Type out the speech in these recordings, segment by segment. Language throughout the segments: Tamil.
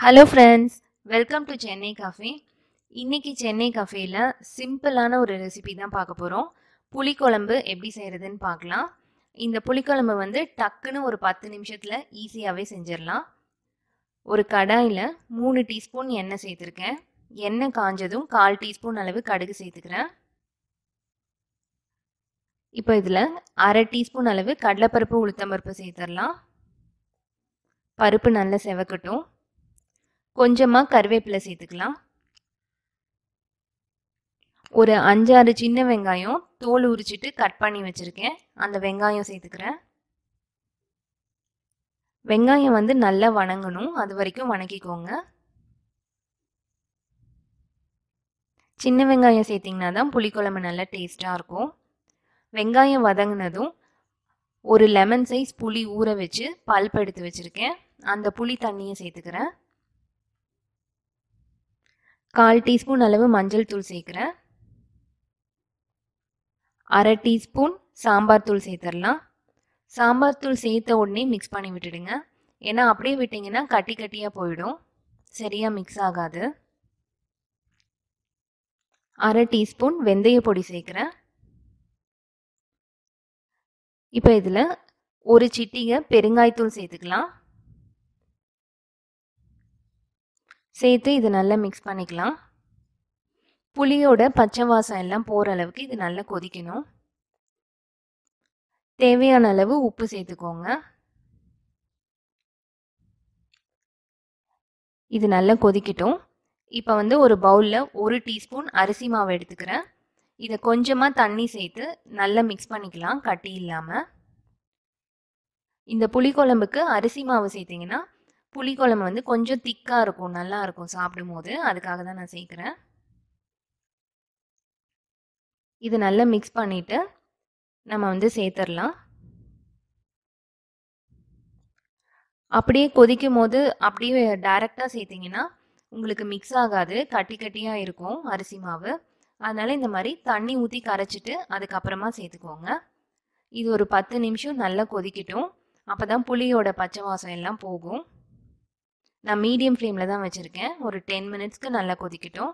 hello friends welcome to Chennai cafe இன்னைக்கு சென்னை காஃபேயில் சிம்பிளான ஒரு ரெசிபி தான் பார்க்க போகிறோம் புளிக்குழம்பு எப்படி செய்கிறதுன்னு பார்க்கலாம் இந்த புளிக்குழம்பு வந்து டக்குன்னு ஒரு பத்து நிமிஷத்தில் ஈஸியாகவே செஞ்சிடலாம் ஒரு கடாயில் மூணு டீஸ்பூன் எண்ணெய் சேர்த்துருக்கேன் எண்ணெய் காஞ்சதும் கால் டீஸ்பூன் அளவு கடுகு சேர்த்துக்கிறேன் இப்போ இதில் அரை டீஸ்பூன் அளவு கடலைப்பருப்பு உளுத்தம்பருப்பு சேர்த்துடலாம் பருப்பு நல்லா செவக்கட்டும் கொஞ்சமாக கருவேப்பிலை சேர்த்துக்கலாம் ஒரு அஞ்சாறு சின்ன வெங்காயம் தோல் உரிச்சிட்டு கட் பண்ணி வச்சுருக்கேன் அந்த வெங்காயம் சேர்த்துக்கிறேன் வெங்காயம் வந்து நல்லா வணங்கணும் அது வரைக்கும் வணக்கிக்கோங்க சின்ன வெங்காயம் சேர்த்திங்கன்னா தான் புளிக்குழம்பு நல்லா டேஸ்ட்டாக இருக்கும் வெங்காயம் வதங்கினதும் ஒரு லெமன் சைஸ் புளி ஊற வச்சு பல்ப் எடுத்து வச்சுருக்கேன் அந்த புளி தண்ணியை சேர்த்துக்கிறேன் கால் டீஸ்பூன் அளவு மஞ்சள் தூள் சேர்க்குறேன் அரை டீஸ்பூன் சாம்பார் தூள் சேர்த்துடலாம் சாம்பார் தூள் சேர்த்த உடனே மிக்ஸ் பண்ணி விட்டுடுங்க ஏன்னா அப்படியே விட்டிங்கன்னா கட்டி கட்டியாக போயிடும் சரியாக மிக்ஸ் ஆகாது அரை டீஸ்பூன் வெந்தய பொடி சேர்க்குறேன் இப்போ இதில் ஒரு சிட்டிகை பெருங்காயத்தூள் சேர்த்துக்கலாம் சேர்த்து இது நல்லா மிக்ஸ் பண்ணிக்கலாம் புளியோட பச்சை வாசம் எல்லாம் போகிற அளவுக்கு இது நல்லா கொதிக்கணும் தேவையான அளவு உப்பு சேர்த்துக்கோங்க இது நல்லா கொதிக்கட்டும் இப்போ வந்து ஒரு பவுலில் ஒரு டீஸ்பூன் அரிசி மாவு எடுத்துக்கிறேன் இதை கொஞ்சமாக தண்ணி சேர்த்து நல்லா மிக்ஸ் பண்ணிக்கலாம் கட்டி இல்லாமல் இந்த புளிக்குழம்புக்கு அரிசி மாவு சேர்த்திங்கன்னா புளிக்குழம்பு வந்து கொஞ்சம் திக்காக இருக்கும் நல்லா இருக்கும் சாப்பிடும் போது அதுக்காக தான் நான் சேர்க்குறேன் இது நல்லா மிக்ஸ் பண்ணிவிட்டு நம்ம வந்து சேர்த்துடலாம் அப்படியே கொதிக்கும் போது அப்படியே டைரெக்டாக சேர்த்திங்கன்னா உங்களுக்கு மிக்ஸ் ஆகாது கட்டி கட்டியாக இருக்கும் அரிசி மாவு அதனால் இந்த மாதிரி தண்ணி ஊற்றி கரைச்சிட்டு அதுக்கப்புறமா சேர்த்துக்கோங்க இது ஒரு பத்து நிமிஷம் நல்லா கொதிக்கட்டும் அப்போ தான் புளியோட பச்சை வாசம் எல்லாம் போகும் நான் மீடியம் ஃப்ளேமில் தான் வச்சுருக்கேன் ஒரு டென் மினிட்ஸ்க்கு நல்லா கொதிக்கட்டும்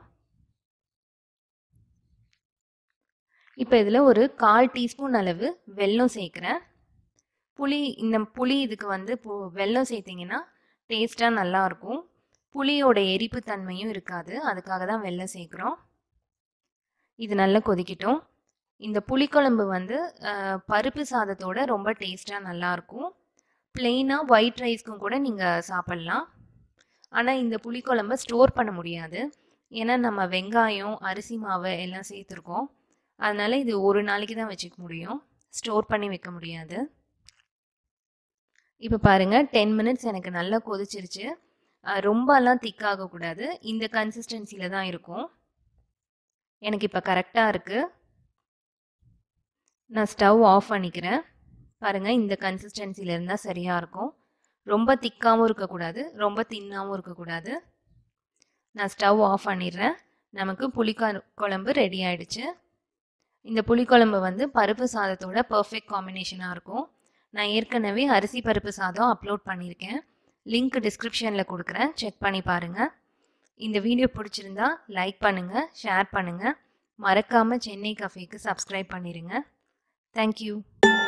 இப்போ இதில் ஒரு கால் டீஸ்பூன் அளவு வெல்லம் சேர்க்குறேன் புளி இந்த புளி இதுக்கு வந்து வெல்லம் சேர்த்திங்கன்னா டேஸ்ட்டாக நல்லாயிருக்கும் புளியோட எரிப்பு தன்மையும் இருக்காது அதுக்காக தான் வெல்லம் சேர்க்குறோம் இது நல்லா கொதிக்கட்டும் இந்த புளிக்குழம்பு வந்து பருப்பு சாதத்தோட ரொம்ப டேஸ்ட்டாக நல்லாயிருக்கும் பிளெயினாக ஒயிட் ரைஸ்க்கும் கூட நீங்கள் சாப்பிட்லாம் ஆனால் இந்த புளிக்குழம்ப ஸ்டோர் பண்ண முடியாது ஏன்னா நம்ம வெங்காயம் அரிசி மாவு எல்லாம் சேர்த்துருக்கோம் அதனால் இது ஒரு நாளைக்கு தான் வச்சுக்க முடியும் ஸ்டோர் பண்ணி வைக்க முடியாது இப்போ பாருங்கள் டென் மினிட்ஸ் எனக்கு நல்லா கொதிச்சிருச்சு ரொம்பலாம் திக்காகக்கூடாது இந்த கன்சிஸ்டன்சியில் தான் இருக்கும் எனக்கு இப்போ கரெக்டாக இருக்குது நான் ஸ்டவ் ஆஃப் பண்ணிக்கிறேன் பாருங்கள் இந்த கன்சிஸ்டன்சியில் இருந்தால் சரியாக இருக்கும் ரொம்ப திக்காகவும் இருக்கக்கூடாது ரொம்ப தின்னாகவும் இருக்கக்கூடாது நான் ஸ்டவ் ஆஃப் பண்ணிடுறேன் நமக்கு புளிக்கா குழம்பு ரெடி ஆயிடுச்சு இந்த புளிக்குழம்பு வந்து பருப்பு சாதத்தோட பர்ஃபெக்ட் காம்பினேஷனாக இருக்கும் நான் ஏற்கனவே அரிசி பருப்பு சாதம் அப்லோட் பண்ணியிருக்கேன் லிங்க் டிஸ்கிரிப்ஷனில் கொடுக்குறேன் செக் பண்ணி பாருங்கள் இந்த வீடியோ பிடிச்சிருந்தா லைக் பண்ணுங்கள் ஷேர் பண்ணுங்கள் மறக்காமல் சென்னை கஃபேக்கு சப்ஸ்கிரைப் பண்ணிடுங்க தேங்க்யூ